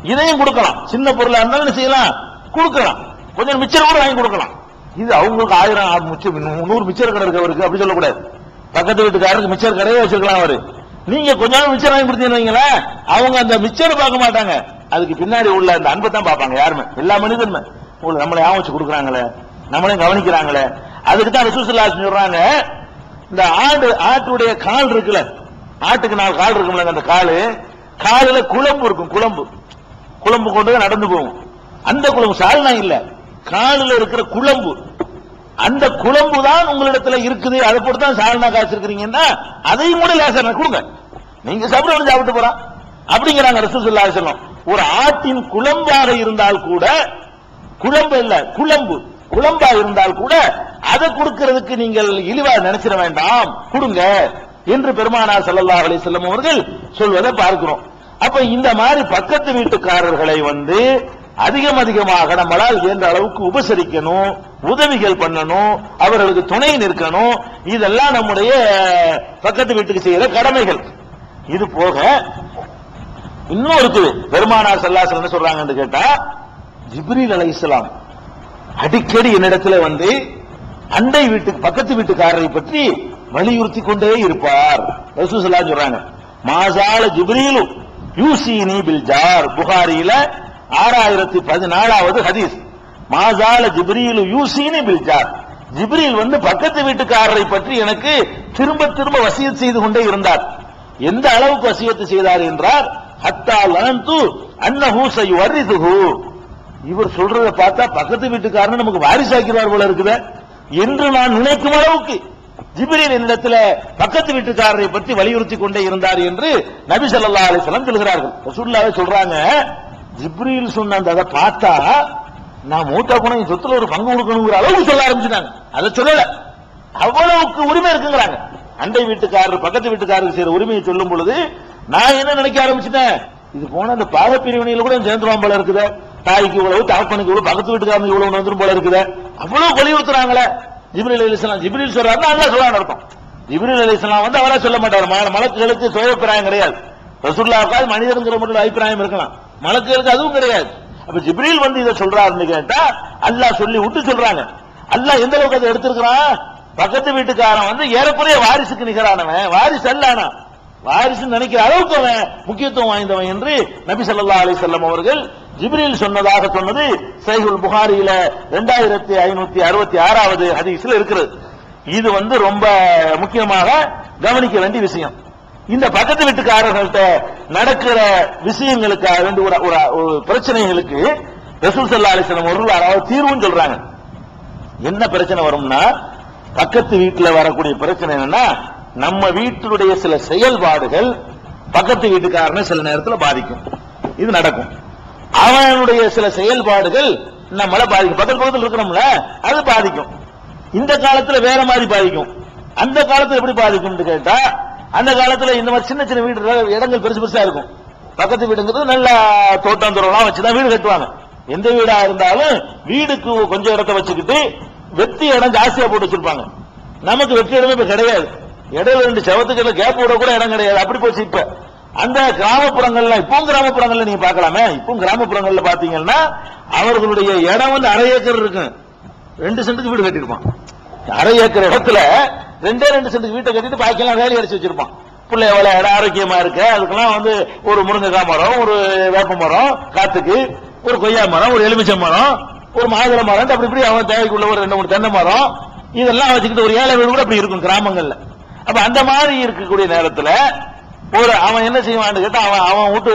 இதையும் கொடுக்கலாம் சின்ன பொருளா இருந்தாலும் என்ன செய்யலாம் கொடுக்கலாம் கொஞ்சம் மிச்சர் கூட வாங்கி கொடுக்கலாம் இது அவங்களுக்கு ஆயிரம் ஆ- மிச்சம் நூறு மிச்சர் கடை இருக்கு அவருக்கு அப்படி சொல்லக்கூடாது பக்கத்து வீட்டுக்காரருக்கு மிச்சர் கடையே வச்சிருக்கலாம் அவரு நீங்க கொஞ்சம் மிச்சர் வாங்கி கொடுத்தீங்கன்னு வைங்களேன், அவங்க அந்த மிச்சர் பார்க்க மாட்டாங்க அதுக்கு பின்னாடி உள்ள அந்த அன்பை தான் பார்ப்பாங்க யாருமே எல்லா மனிதனுமே உங்களுக்கு நம்மளை ஞாபகம் வச்சு கொடுக்குறாங்களே நம்மளையும் கவனிக்கிறாங்களே அதுக்கு தான் ரசூசுல்லா சொல்றாங்க இந்த ஆடு ஆட்டுடைய கால் இருக்குல்ல ஆட்டுக்கு நாலு கால் இருக்கும்ல அந்த காலு காலுல குழம்பு இருக்கும் குழம்பு குழம்பு கொண்டு தான் நடந்து போகும் அந்த குழம்பு சால்னா இல்ல காலில் இருக்கிற குழம்பு அந்த குழம்பு தான் உங்களிடத்துல இருக்குது அதை போட்டு தான் சால்னா காய்ச்சிருக்கிறீங்கன்னா அதையும் கூட லேசா கொடுங்க நீங்க சாப்பிட சாப்பிட்டு போறான் அப்படிங்கிறாங்க ரசூலுல்லாஹி அலைஹி வஸல்லம் ஒரு ஆட்டின் குழம்பாக இருந்தால் கூட குழம்பு இல்ல குழம்பு குழம்பா இருந்தால் கூட அதை கொடுக்கிறதுக்கு நீங்கள் இழிவா நினைச்சிட வேண்டாம் கொடுங்க என்று பெருமானார் ஸல்லல்லாஹு அலைஹி வஸல்லம் அவர்கள் சொல்வதை பார்க்கிறோம் அப்ப இந்த மாதிரி பக்கத்து வீட்டுக்காரர்களை வந்து அதிகம் அதிகமாக நம்மளால் இயன்ற அளவுக்கு உபசரிக்கணும் உதவிகள் பண்ணணும் அவர்களுக்கு துணை நிற்கணும் இதெல்லாம் நம்முடைய பக்கத்து வீட்டுக்கு செய்யற கடமைகள் இது போக இன்னும் இருக்குது பெருமானார் ஸல்லல்லாஹு என்ன சொல்றாங்கன்னு கேட்டா ஜிப்ரீல் அலைஹிஸ்ஸலாம் அடிக்கடி என்னிடத்துல வந்து அண்டை வீட்டுக்கு பக்கத்து வீட்டுக்காரரை பற்றி வலியுறுத்தி கொண்டே இருப்பார் ரசூலுல்லாஹி சொல்றாங்க மாசால ஜிப்ரீலு யூசினி பில் ஜார் புகாரியில ஆறாயிரத்தி பதினாலாவது ஹதீஸ் மாசால ஜிப்ரீலு யூசினி பில் ஜார் ஜிப்ரீல் வந்து பக்கத்து வீட்டுக்காரரை பற்றி எனக்கு திரும்ப திரும்ப வசியத் செய்து கொண்டே இருந்தார் எந்த அளவுக்கு வசியத்து செய்தார் என்றார் ஹத்தா லனந்து அன்னஹு சயுவரிதுஹு இவர் சொல்றத பார்த்தா பக்கத்து வீட்டுக்காரன் நமக்கு வாரிசாக்கிறார் போல இருக்குதே என்று நான் நினைக்கும் அளவுக்கு ஜிப்ரீல் என்னிடத்துல பக்கத்து வீட்டுக்காரரை பற்றி வலியுறுத்தி கொண்டே இருந்தார் என்று நபி ஸல்லல்லாஹு அலைஹி வஸல்லம் சொல்கிறார்கள் ரசூலுல்லாஹி சொல்றாங்க ஜிப்ரீல் சொன்ன அந்த அதை பார்த்தா நான் மூத்தா போன என் சொத்துல ஒரு பங்கு கொடுக்கணுங்கிற அளவுக்கு சொல்ல ஆரம்பிச்சுட்டாங்க அதை சொல்லல அவ்வளவுக்கு உரிமை இருக்குங்கிறாங்க அண்டை வீட்டுக்காரர் பக்கத்து வீட்டுக்காரருக்கு செய்யற உரிமையை சொல்லும் பொழுது நான் என்ன நினைக்க ஆரம்பிச்சிட்டேன் இது போன அந்த பாக பிரிவினையில கூட சேர்ந்துருவான் போல இருக்குது தாய்க்கு இவ்வளவு தகப்பனுக்கு இவ்வளவு பக்கத்து வீட்டுக்காரனுக்கு இவ்வளவு வந்துரும் போல இருக்குது அவ்வளவு வலியுறுத்துறாங்களே ஜிப்ரீல் அலிஸ்லாம் ஜிப்ரீல் சொல்றாருன்னா அல்லாஹ் சொல்றான்னு அர்த்தம் ஜிப்ரீல் அலிஸ்லாம் வந்து அவரா சொல்ல மாட்டார் மல- மலக்குகளுக்கு சுய அபிப்பிராயம் கிடையாது ரசூல்லாவுக்காவது மனிதனுங்கிற முறையில் அபிப்பிராயம் இருக்கலாம் மலக்குகளுக்கு அதுவும் கிடையாது அப்ப ஜிப்ரீல் வந்து இதை சொல்றாருன்னு கேட்டா அல்லாஹ் சொல்லி விட்டு சொல்றாங்க அல்லாஹ் எந்த அளவுக்கு அதை எடுத்திருக்கிறான் பக்கத்து வீட்டுக்காரன் வந்து ஏறக்குறைய வாரிசுக்கு நிகரானவன் வாரிசு அல்லானா வாரிசு நினைக்கிற அளவுக்கு அவன் முக்கியத்துவம் வாய்ந்தவன் என்று நபி ஸல்லல்லாஹு அலைஹி வஸல்லம் அவர்கள் ஜிப்ரீல் சொன்னதாக சொன்னது சஹீஹுல் புகாரியில 2566 ஐநூத்தி அறுபத்தி ஆறாவது ஹதீஸ்ல இருக்கிறது இது வந்து ரொம்ப முக்கியமாக கவனிக்க வேண்டிய விஷயம் இந்த பக்கத்து வீட்டுக்காரர்கள்ட்ட நடக்கிற விஷயங்களுக்காக வேண்டி ஒரு ஒரு- ஒரு பிரச்சனைகளுக்கு ரசூல் ஸல்லல்லாஹு அலைஹி வஸல்லம் அவர்கள் அதாவது தீர்வும் சொல்றாங்க என்ன பிரச்சனை வரும்னா பக்கத்து வீட்டுல வரக்கூடிய பிரச்சனை என்னன்னா நம்ம வீட்டினுடைய சில செயல்பாடுகள் பக்கத்து வீட்டுக்காரனை சில நேரத்துல பாதிக்கும் இது நடக்கும் அவனுடைய சில செயல்பாடுகள் நம்மள பாதிக்கும் பக்கத்து பக்கத்துல இருக்கிறோம்ல அது பாதிக்கும் இந்த காலத்துல வேற மாதிரி பாதிக்கும் அந்த காலத்துல எப்படி பாதிக்கும்னு கேட்டா அந்த காலத்துல இந்த மாதிரி சின்ன சின்ன வீடு இடங்கள் பெருசு பெருசா இருக்கும் பக்கத்து வீடுங்கிறது நல்ல தோட்டம் துறவெல்லாம் வச்சுதான் வீடு கட்டுவாங்க எந்த வீடா இருந்தாலும் வீடுக்கு கொஞ்சம் இடத்த வச்சுக்கிட்டு வெத்தி இடம் ஜாஸ்தியா போட்டு வச்சிருப்பாங்க நமக்கு வெற்றி இடமே இப்ப கிடையாது இடையில ரெண்டு செவத்துக்கு கேப் விட கூட இடம் கிடையாது அப்படி போச்சு இப்ப அந்த கிராமப்புறங்கள்ல இப்பவும் கிராமப்புறங்கள்ல நீங்க பார்க்கலாமே இப்பவும் கிராமப்புறங்கள்ல பாத்தீங்கன்னா அவர்களுடைய இடம் வந்து அரை ஏக்கர் இருக்கும் ரெண்டு சென்ட்டுக்கு வீடு கட்டிருப்பான் அரை ஏக்கர் இடத்துல ரெண்டே ரெண்டு சென்ட்டுக்கு வீட்டை கட்டிட்டு பாக்கியெல்லாம் வேலி அடிச்சு வச்சிருப்பான் பிள்ளை எவ்வளவு இடம் ஆரோக்கியமா இருக்கு அதுக்கெல்லாம் வந்து ஒரு முருங்கைக்காய் மரம் ஒரு வேப்ப மரம் காத்துக்கு ஒரு கொய்யா மரம் ஒரு எலுமிச்சை மரம் ஒரு மாதுளை மரம் அப்படி இப்படி அவன் தேவைக்குள்ள ஒரு ரெண்டு மூணு தென்னை மரம் இதெல்லாம் வச்சுக்கிட்டு ஒரு ஏழை வீடு கூட அப்படி இருக்கும் கிராமங்கள்ல அப்ப அந்த மாதிரி இருக்கக்கூடிய நேரத்துல ஒரு அவன் என்ன செய்வான்னு கேட்டா அவன் அவன் வீட்டு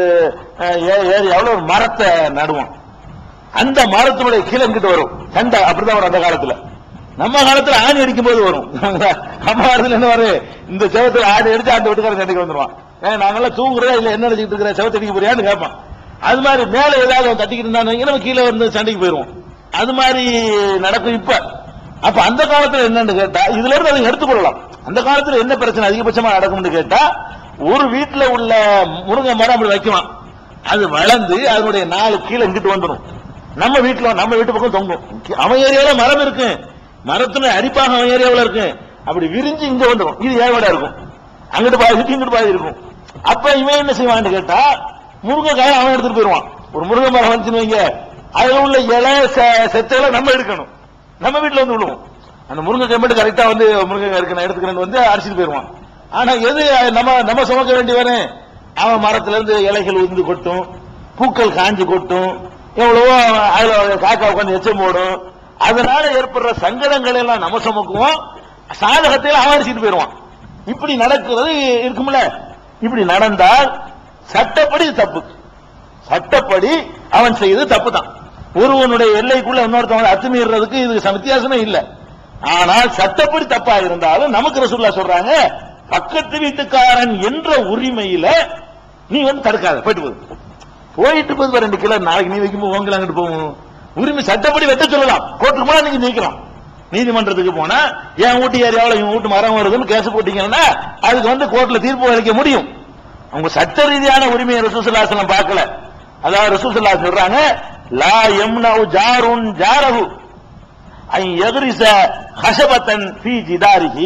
அஹ், ஏ- ஏரியாவுல ஒரு மரத்தை நடுவான் அந்த மரத்தினுடைய கீழே இங்கிட்டு வரும் சண்டை அப்படிதான் வரும் அந்த காலத்துல நம்ம காலத்துல ஆணி அடிக்கும் போது வரும் நம்ம காலத்துல என்ன வரும் இந்த செவத்துல ஆணி அடிச்சு அந்த வீட்டுக்காரன் சண்டைக்கு வந்துருவான் ஏன் நாங்கெல்லாம் தூங்குறதா இல்ல என்ன நினைச்சிட்டு இருக்கிற செவத்து அடிக்க போறியான்னு கேட்பான் அது மாதிரி மேல ஏதாவது அவன் தட்டிக்கிட்டு இருந்தான்னு நம்ம கீழே வந்து சண்டைக்கு போயிருவோம் அது மாதிரி நடக்கும் இப்ப அப்ப அந்த காலத்துல என்னன்னு கேட்டா இதுல இருந்து அதை எடுத்துக்கொள்ளலாம் அந்த காலத்துல என்ன பிரச்சனை அதிகபட்சமா நடக்கும்னு கேட்டா ஒரு வீட்டுல உள்ள முருங்கை மரம் அப்படி வைக்குவான் அது வளர்ந்து அதனுடைய நாலு கீழே இங்கிட்டு வந்துடும் நம்ம வீட்டுல நம்ம வீட்டு பக்கம் தொங்கும் அவன் ஏரியால மரம் இருக்கு மரத்துல அடிப்பாக அவன் ஏரியாவுல இருக்கு அப்படி விரிஞ்சு இங்க வந்துடும் இது ஏவடா இருக்கும் அங்கிட்டு பாதி இருக்கு இங்கிட்டு பாதி இருக்கும் அப்ப இவன் என்ன செய்வான்னு கேட்டா முருங்கைக்காயை அவன் எடுத்துட்டு போயிருவான் ஒரு முருங்கை மரம் வந்துச்சுன்னு வைங்க அதுல உள்ள இலை செ- செத்தைகளை நம்ம எடுக்கணும் நம்ம வீட்டுல வந்து விழுவோம் அந்த முருங்கைக்காய் மட்டும் கரெக்டா வந்து முருங்கைக்காய் இருக்கு நான் எடுத்துக்கிறேன்னு வந்து அடிச்சிட்டு போயிருவான் ஆனா எது நம்ம நம்ம சுமக்க வேண்டியவனே அவன் மரத்துல இருந்து இலைகள் உதிர்ந்து கொட்டும் பூக்கள் காஞ்சு கொட்டும் எவ்வளவோ அதுல காக்கா உட்காந்து எச்சம் போடும் அதனால ஏற்படுற சங்கடங்கள் எல்லாம் நம்ம சுமக்குவோம் சாதகத்தையும் அவன் அடிச்சிட்டு போயிருவான் இப்படி நடக்கிறது இருக்கும்ல இப்படி நடந்தால் சட்டப்படி இது தப்பு சட்டப்படி அவன் செய்தது தப்பு தான் ஒருவனுடைய எல்லைக்குள்ள இன்னொருத்தவங்க அத்துமீறதுக்கு இது வித்தியாசமே இல்ல ஆனால் சட்டப்படி தப்பா இருந்தாலும் நமக்கு ரசூல்லா சொல்றாங்க பக்கத்து வீட்டுக்காரன் என்ற உரிமையில நீ வந்து தடுக்காத போயிட்டு போகுது போயிட்டு போது ரெண்டு கிலோ நாளைக்கு நீ வைக்கும்போது உங்களை அங்கிட்டு போகும் உரிமை சட்டப்படி வெட்ட சொல்லலாம் கோர்ட்டுக்கு போனா நீங்க நீக்கலாம் நீதிமன்றத்துக்கு போனா என் வீட்டு ஏரியாவில் இவன் வீட்டு மரம் வருதுன்னு கேஸ் போட்டீங்கன்னா அதுக்கு வந்து கோர்ட்ல தீர்ப்பு அளிக்க முடியும் அவங்க சட்ட ரீதியான உரிமையை ரசூசல்லாசலம் பார்க்கல அதாவது ரசூசல்லா சொல்றாங்க லா யம்னவு ஜாருன் ஜாரஹு ஐ எதிரிச ஹசபத்தன் ஃபீ ஜிதாரிஹி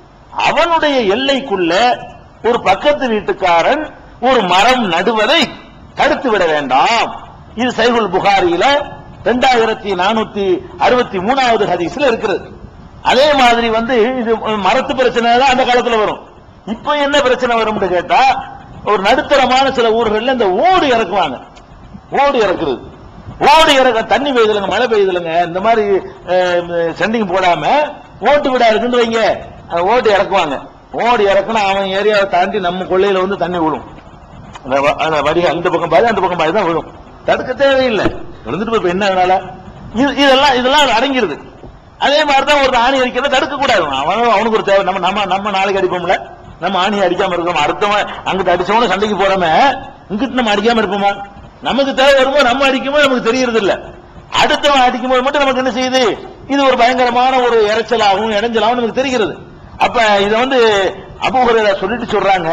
அவனுடைய எல்லைக்குள்ள ஒரு பக்கத்து வீட்டுக்காரன் ஒரு மரம் நடுவதை தடுத்து விட வேண்டாம் இது சைகுல் புகாரியில ரெண்டாயிரத்தி நானூத்தி அறுபத்தி மூணாவது ஹதீஸ்ல இருக்கிறது அதே மாதிரி வந்து இது மரத்து பிரச்சனை தான் அந்த காலத்துல வரும் இப்ப என்ன பிரச்சனை வரும்னு கேட்டா ஒரு நடுத்தரமான சில ஊர்கள்ல இந்த ஓடு இறக்குவாங்க ஓடு இறக்குறது ஓடு இறக்க தண்ணி பெய்யுதுலங்க மழை பெய்யுதுலங்க இந்த மாதிரி செண்டிங் போடாம ஓட்டு விடா இருக்குன்னு வைங்க அந்த ஓட்டு இறக்குவாங்க ஓடு இறக்குனா அவன் ஏரியாவை தாண்டி நம்ம கொள்ளையில வந்து தண்ணி விழும் அந்த வ- அந்த வடிக அந்த பக்கம் பாதி அந்த பக்கம் பாதி தான் விழும் தடுக்க தேவையில்லை விழுந்துட்டு போய் இப்ப என்ன அதனால இது- இதெல்லாம் இதெல்லாம் அடங்கிருது அதே மாதிரி தான் ஒரு ஆணி அடிக்கிறத தடுக்க கூடாது அவன் அவனுக்கு ஒரு தேவை நம்ம நம்ம நம்ம நாளைக்கு அடிப்போம்ல நம்ம ஆணி அடிக்காம இருக்கோம் அடுத்தவன் அங்கிட்டு அடிச்சவன சண்டைக்கு போறோமே இங்கிட்டு நம்ம அடிக்காம இருப்போமா நமக்கு தேவை வருமோ நம்ம அடிக்கும்போது நமக்கு தெரியறது இல்ல அடுத்தவன் அடிக்கும்போது மட்டும் நமக்கு என்ன செய்யுது இது ஒரு பயங்கரமான ஒரு இறைச்சலாகவும் இடைஞ்சலாகவும் நமக்கு தெரிகிறது அப்ப இத வந்து அபூஹுரைரா சொல்லிட்டு சொல்றாங்க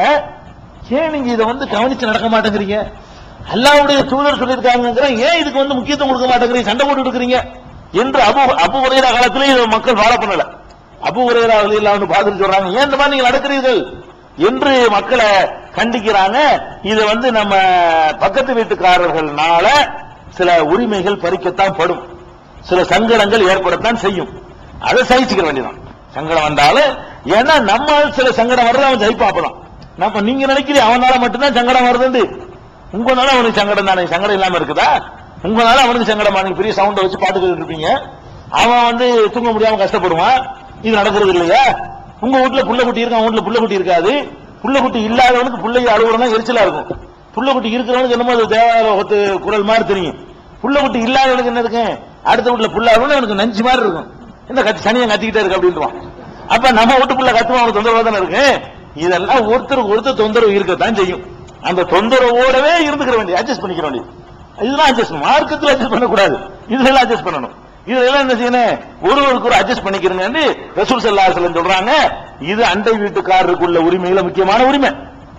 ஏன் நீங்க இதை வந்து கவனிச்சு நடக்க மாட்டேங்கிறீங்க அல்லாவுடைய தூதர் சொல்லியிருக்காங்க ஏன் இதுக்கு வந்து முக்கியத்துவம் கொடுக்க மாட்டேங்கிறீங்க சண்டை போட்டு இருக்கிறீங்க என்று அபு அபு உரையிற காலத்துல இதை மக்கள் ஃபாலோ பண்ணல அபு உரையிற வந்து பார்த்துட்டு சொல்றாங்க ஏன் இந்த மாதிரி நீங்க நடக்கிறீர்கள் என்று மக்களை கண்டிக்கிறாங்க இது வந்து நம்ம பக்கத்து வீட்டுக்காரர்கள்னால சில உரிமைகள் பறிக்கத்தான் படும் சில சங்கடங்கள் ஏற்படத்தான் செய்யும் அதை சகிச்சுக்க வேண்டியதான் சங்கடம் வந்தாலும் ஏன்னா நம்ம சில சங்கடம் வர்றது அவன் ஜெயிப்பான் அப்பதான் நம்ம நீங்க நினைக்கிறீங்க அவனால மட்டும்தான் சங்கடம் வருதுன்னு உங்களால அவனுக்கு சங்கடம் தானே சங்கடம் இல்லாம இருக்குதா உங்களால அவனுக்கு சங்கடமா நீங்க பெரிய சவுண்ட வச்சு பாட்டு கேட்டுட்டு இருப்பீங்க அவன் வந்து தூங்க முடியாம கஷ்டப்படுவான் இது நடக்கிறது இல்லையா உங்க வீட்டுல புள்ள குட்டி இருக்கு அவன் வீட்டுல புள்ள குட்டி இருக்காது புள்ள குட்டி இல்லாதவனுக்கு பிள்ளைய அழுகுறனா எரிச்சலா இருக்கும் புள்ள குட்டி இருக்கிறவனுக்கு என்னமோ அது தேவார ஒத்து குரல் மாதிரி தெரியும் புள்ள குட்டி இல்லாதவனுக்கு என்ன இருக்கு அடுத்த வீட்டுல புள்ள அழுகுனா எனக்கு நஞ்சு மாதிரி இருக்கும் என்ன கத்தி சனியை கத்திக்கிட்டே இருக்கு அப்படின்றான் அப்ப நம்ம வீட்டுக்குள்ள கத்துவா அவனுக்கு தொந்தரவு தானே இருக்கு இதெல்லாம் ஒருத்தருக்கு ஒருத்தர் தொந்தரவு இருக்கத்தான் செய்யும் அந்த தொந்தரவோடவே இருந்துக்கிற வேண்டிய அட்ஜஸ்ட் பண்ணிக்கிற வேண்டியது இதெல்லாம் அட்ஜஸ்ட் மார்க்கத்தில் அட்ஜஸ்ட் பண்ணக்கூடாது இதுல அட்ஜஸ்ட் பண்ணணும் இதெல்லாம் என்ன செய்யணும் ஒருவருக்கு ஒரு அட்ஜஸ்ட் பண்ணிக்கிறேன்னு ரசூல் சல்லா சொல்றாங்க இது அண்டை வீட்டுக்காரருக்குள்ள உரிமையில முக்கியமான உரிமை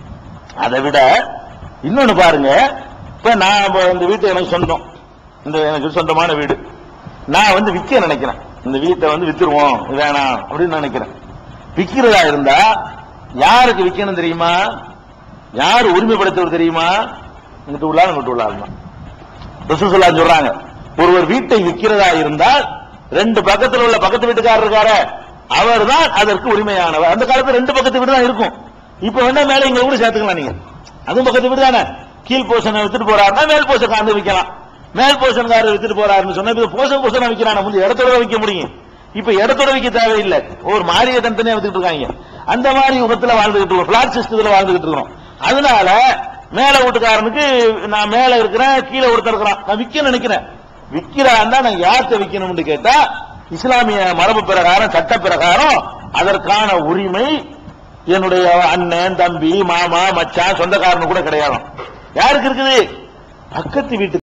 அதை விட இன்னொன்னு பாருங்க இப்ப நான் இப்ப இந்த வீட்டு எனக்கு சொந்தம் இந்த எனக்கு சொந்தமான வீடு நான் வந்து விற்க நினைக்கிறேன் இந்த வீட்டை வந்து வித்துருவோம் வேணாம் அப்படின்னு நினைக்கிறேன் விக்கிறதா இருந்தா யாருக்கு விற்கணும் தெரியுமா யார் உரிமைப்படுத்தவர் தெரியுமா இங்கிட்டு உள்ளார் இங்கிட்டு உள்ளார் தான் ரசூலுல்லா சொல்றாங்க ஒருவர் வீட்டை விற்கிறதா இருந்தால் ரெண்டு பக்கத்துல உள்ள பக்கத்து வீட்டுக்காரர் இருக்காரு அவர் தான் அதற்கு உரிமையானவர் அந்த காலத்துல ரெண்டு பக்கத்து வீடு தான் இருக்கும் இப்ப வேணா மேல இங்க கூட சேர்த்துக்கலாம் நீங்க அதுவும் பக்கத்து வீடு தானே கீழ் போஷனை வித்துட்டு போறாருன்னா மேல் போஷன் காந்து விற்கலாம் மேல் போஷன்காரர் வித்துட்டு போறாருன்னு சொன்னா இப்ப போஷன் போஷனா விற்கிறான் முந்தைய இடத்தோட விற்க முடியும் இப்ப இடத்தோட விற்க தேவையில்லை ஒரு மாறிய தனித்தனியா வித்துட்டு இருக்காங்க அந்த மாதிரி யுகத்துல வாழ்ந்துகிட்டு இருக்கோம் பிளாட் சிஸ்டத்துல வாழ்ந்துகிட்டு இருக்கிறோம் அதனால மேல வீட்டுக்காரனுக்கு நான் மேல இருக்கிறேன் கீழே ஒருத்தர் இருக்கிறான் நான் விற்க நினைக்கிறேன் விற்கிறான் தான் நான் யார்கிட்ட விற்கணும்னு கேட்டா இஸ்லாமிய மரபு பிரகாரம் சட்ட பிரகாரம் அதற்கான உரிமை என்னுடைய அண்ணன் தம்பி மாமா மச்சான் சொந்தக்காரனு கூட கிடையாது யாருக்கு இருக்குது பக்கத்து வீட்டு